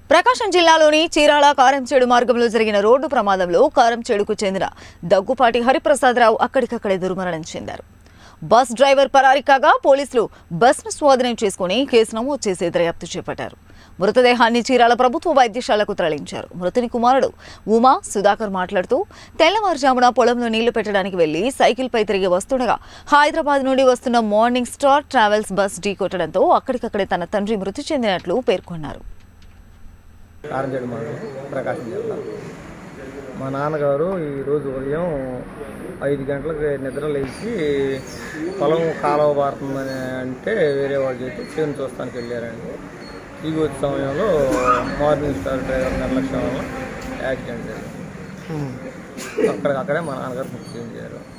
ప్రకాశం జిల్లాలోని చీరాల కారంచేడు మార్గంలో జరిగిన రోడ్డు ప్రమాదంలో కారంచేడుకు చెందిన దగ్గుపాటి హరిప్రసాదరావు అక్కడికక్కడే దుర్మరణం చెందారు బస్ డ్రైవర్ పరారి కాగా పోలీసులు బస్ను స్వాధీనం చేసుకుని కేసు నమోదు చేసి దర్యాప్తు చేపట్టారు మృతదేహాన్ని చీరాల ప్రభుత్వ వైద్యశాలకు తరలించారు మృతుని కుమారుడు ఉమా సుధాకర్ మాట్లాడుతూ తెల్లవారుజామున పొలంలో నీళ్లు పెట్టడానికి వెళ్లి సైకిల్పై తిరిగి వస్తుండగా హైదరాబాద్ నుండి వస్తున్న మార్నింగ్ స్టార్ ట్రావెల్స్ బస్ ఢీకొట్టడంతో అక్కడికక్కడే తన తండ్రి మృతి చెందినట్లు పేర్కొన్నారు కారంచేడు మండలం ప్రకాశం జిల్లా మా నాన్నగారు ఈరోజు ఉదయం ఐదు గంటలకు నిద్ర లేచి పొలం కాలువ పారుతుందని అంటే వేరే వాళ్ళు చెప్పి చేను చూస్తానికి వెళ్ళారండి దిగి వచ్చే సమయంలో మార్నింగ్ స్టార్ డ్రైవర్ నిర్లక్ష్యం వల్ల యాక్సిడెంట్ జరిగింది అక్కడికక్కడే మా నాన్నగారు మృతి చెందారు